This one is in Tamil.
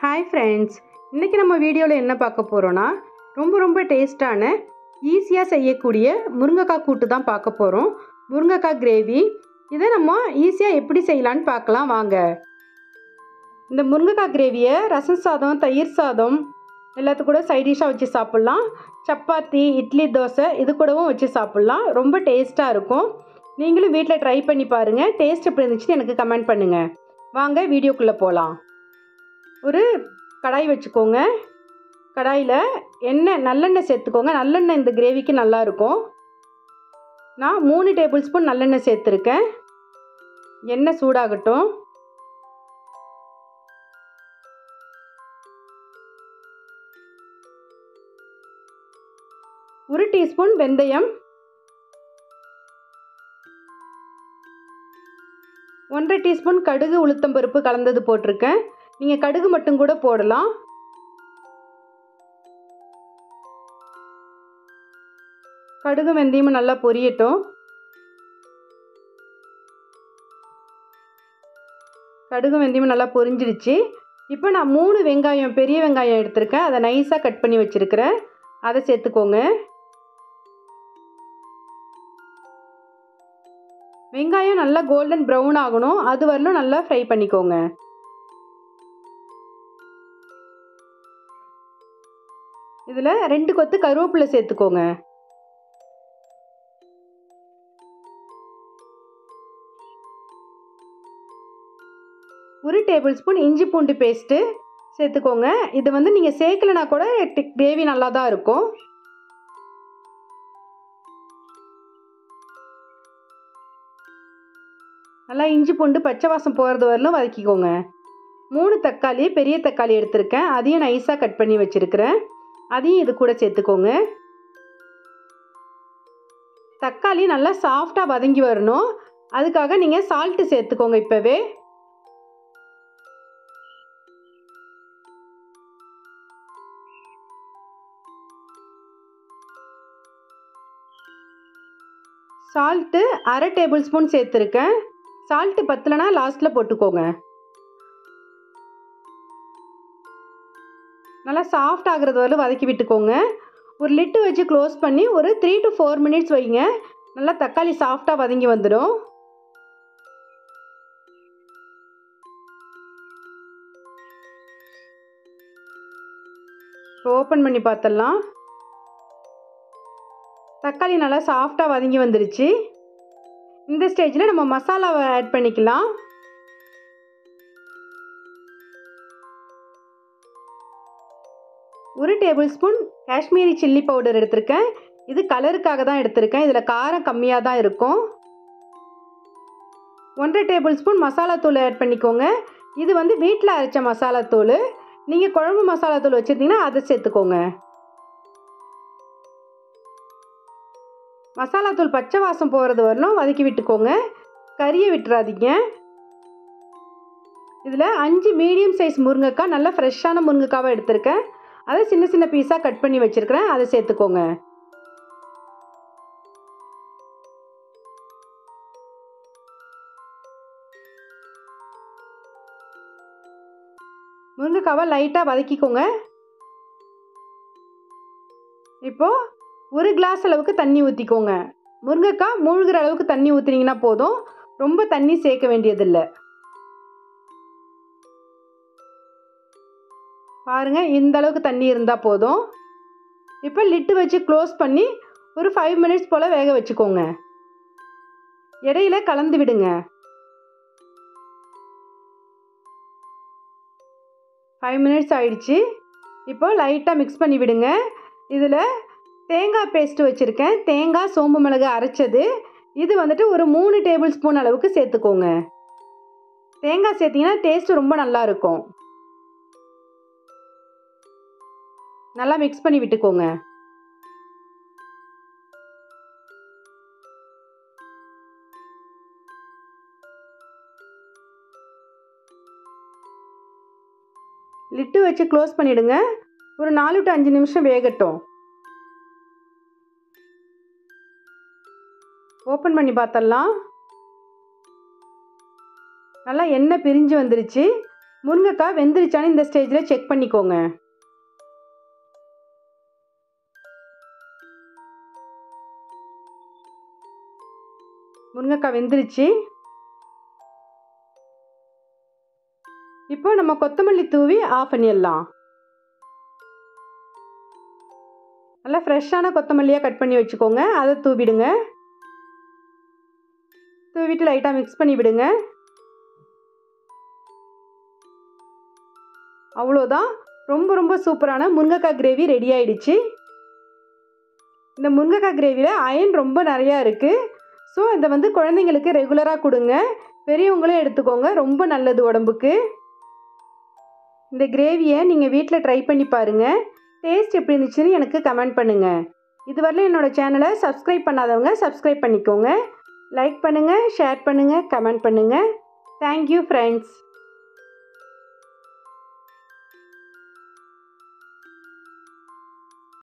ஹாய் ஃப்ரெண்ட்ஸ் இன்றைக்கி நம்ம வீடியோவில் என்ன பார்க்க போகிறோன்னா ரொம்ப ரொம்ப டேஸ்டான ஈஸியாக செய்யக்கூடிய முருங்கைக்காய் கூட்டு தான் பார்க்க போகிறோம் முருங்கைக்காய் கிரேவி இதை நம்ம ஈஸியாக எப்படி செய்யலான்னு பார்க்கலாம் வாங்க இந்த முருங்கைக்காய் கிரேவியை ரசம் சாதம் தயிர் சாதம் எல்லாத்து கூட சைட் டிஷ்ஷாக வச்சு சாப்பிட்லாம் சப்பாத்தி இட்லி தோசை இது கூடவும் வச்சு சாப்பிட்லாம் ரொம்ப டேஸ்ட்டாக இருக்கும் நீங்களும் வீட்டில் ட்ரை பண்ணி பாருங்கள் டேஸ்ட் எப்படி இருந்துச்சுன்னு எனக்கு கமெண்ட் பண்ணுங்கள் வாங்க வீடியோக்குள்ளே போகலாம் ஒரு கடாய் வச்சுக்கோங்க கடாயில் எண்ணெய் நல்லெண்ணெய் சேர்த்துக்கோங்க நல்லெண்ணெய் இந்த கிரேவிக்கு நல்லாயிருக்கும் நான் மூணு டேபிள் ஸ்பூன் நல்லெண்ணெய் சேர்த்துருக்கேன் எண்ணெய் சூடாகட்டும் ஒரு டீஸ்பூன் வெந்தயம் ஒன்றரை டீஸ்பூன் கடுகு உளுத்தம்பருப்பு கலந்தது போட்டிருக்கேன் நீங்கள் கடுகு மட்டும் கூட போடலாம் கடுகு வெந்தயமும் நல்லா பொரியட்டும் கடுகு வெந்தயமும் நல்லா பொரிஞ்சிடுச்சு இப்போ நான் மூணு வெங்காயம் பெரிய வெங்காயம் எடுத்திருக்கேன் அதை நைஸாக கட் பண்ணி வச்சுருக்கிறேன் அதை சேர்த்துக்கோங்க வெங்காயம் நல்லா கோல்டன் ப்ரௌன் ஆகணும் அது வரலும் நல்லா ஃப்ரை பண்ணிக்கோங்க இதில் ரெண்டு கொத்து கருவேப்பிலை சேர்த்துக்கோங்க ஒரு டேபிள் ஸ்பூன் இஞ்சி பூண்டு பேஸ்ட்டு சேர்த்துக்கோங்க இது வந்து நீங்கள் சேர்க்கலைனா கூட கிரேவி நல்லா தான் இருக்கும் நல்லா இஞ்சி பூண்டு பச்சை வாசம் போகிறது வரலும் வதக்கிக்கோங்க மூணு தக்காளி பெரிய தக்காளி எடுத்திருக்கேன் அதையும் நைஸாக கட் பண்ணி வச்சுருக்கிறேன் அதையும் இது கூட சேர்த்துக்கோங்க தக்காளி நல்லா சாஃப்டாக வதங்கி வரணும் அதுக்காக நீங்கள் சால்ட்டு சேர்த்துக்கோங்க இப்போவே சால்ட்டு அரை டேபிள் ஸ்பூன் சேர்த்துருக்கேன் சால்ட்டு பத்தலைனா லாஸ்ட்டில் போட்டுக்கோங்க நல்லா சாஃப்ட் ஆகிறது வரலும் வதக்கி விட்டுக்கோங்க ஒரு லிட்டு வச்சு க்ளோஸ் பண்ணி ஒரு த்ரீ டு ஃபோர் மினிட்ஸ் வைங்க நல்லா தக்காளி சாஃப்டாக வதங்கி வந்துடும் இப்போ ஓப்பன் பண்ணி பார்த்துடலாம் தக்காளி நல்லா சாஃப்டாக வதங்கி வந்துருச்சு இந்த ஸ்டேஜில் நம்ம மசாலாவை ஆட் பண்ணிக்கலாம் ஒரு tablespoon Kashmiri chilli powder எடுத்திருக்கேன் இது கலருக்காக தான் எடுத்திருக்கேன் இதில் காரம் கம்மியாக தான் இருக்கும் ஒன்றரை டேபிள் ஸ்பூன் மசாலாத்தூள் ஆட் பண்ணிக்கோங்க இது வந்து வீட்டில் அரைச்ச மசாலாத்தூள் நீங்கள் குழம்பு மசாலாத்தூள் வச்சுருந்தீங்கன்னா அதை சேர்த்துக்கோங்க மசாலாத்தூள் பச்சை வாசம் போகிறது வரணும் வதக்கி விட்டுக்கோங்க கறியை விட்டுறாதீங்க இதில் அஞ்சு மீடியம் சைஸ் முருங்கைக்காய் நல்லா ஃப்ரெஷ்ஷான முருங்கைக்காவை எடுத்திருக்கேன் அதை சின்ன சின்ன பீஸாக கட் பண்ணி வச்சுருக்கிறேன் அதை சேர்த்துக்கோங்க முருங்கைக்காவை லைட்டாக வதக்கிக்கோங்க இப்போது ஒரு கிளாஸ் அளவுக்கு தண்ணி ஊற்றிக்கோங்க முருங்கைக்காய் மூழ்கிற அளவுக்கு தண்ணி ஊற்றினீங்கன்னா போதும் ரொம்ப தண்ணி சேர்க்க வேண்டியதில்லை பாருங்கள் இந்த அளவுக்கு தண்ணி இருந்தால் போதும் இப்போ லிட்டு வச்சு க்ளோஸ் பண்ணி ஒரு ஃபைவ் மினிட்ஸ் போல் வேக வச்சுக்கோங்க இடையில கலந்து விடுங்க ஃபைவ் மினிட்ஸ் ஆயிடுச்சு இப்போ லைட்டாக மிக்ஸ் பண்ணி விடுங்க இதில் தேங்காய் பேஸ்ட்டு வச்சுருக்கேன் தேங்காய் சோம்பு மிளகு அரைச்சது இது வந்துட்டு ஒரு மூணு டேபிள் ஸ்பூன் அளவுக்கு சேர்த்துக்கோங்க தேங்காய் சேர்த்திங்கன்னா டேஸ்ட்டு ரொம்ப நல்லாயிருக்கும் நல்லா மிக்ஸ் பண்ணி விட்டுக்கோங்க லிட்டு வச்சு க்ளோஸ் பண்ணிவிடுங்க ஒரு நாலு டு அஞ்சு நிமிஷம் வேகட்டும் ஓப்பன் பண்ணி பார்த்தலாம் நல்லா எண்ணெய் பிரிஞ்சு வந்துருச்சு முருங்கைக்காய் வெந்துருச்சான்னு இந்த ஸ்டேஜில் செக் பண்ணிக்கோங்க முருங்கைக்காய் வெந்துருச்சு இப்போ நம்ம கொத்தமல்லி தூவி ஆஃப் பண்ணிடலாம் நல்லா ஃப்ரெஷ்ஷான கொத்தமல்லியாக கட் பண்ணி வச்சுக்கோங்க அதை தூவிடுங்க தூவிட்டு லைட்டாக மிக்ஸ் பண்ணி விடுங்க அவ்வளோதான் ரொம்ப ரொம்ப சூப்பரான முருங்கைக்காய் கிரேவி ரெடி ஆயிடுச்சு இந்த முருங்கைக்காய் கிரேவியில் அயன் ரொம்ப நிறையா இருக்குது ஸோ இதை வந்து குழந்தைங்களுக்கு ரெகுலராக கொடுங்க பெரியவங்களும் எடுத்துக்கோங்க ரொம்ப நல்லது உடம்புக்கு இந்த கிரேவியை நீங்கள் வீட்டில் ட்ரை பண்ணி பாருங்கள் டேஸ்ட் எப்படி இருந்துச்சுன்னு எனக்கு கமெண்ட் பண்ணுங்கள் இதுவரையிலும் என்னோடய சேனலை சப்ஸ்கிரைப் பண்ணாதவங்க சப்ஸ்கிரைப் பண்ணிக்கோங்க லைக் பண்ணுங்கள் ஷேர் பண்ணுங்கள் கமெண்ட் பண்ணுங்கள் தேங்க்யூ ஃப்ரெண்ட்ஸ்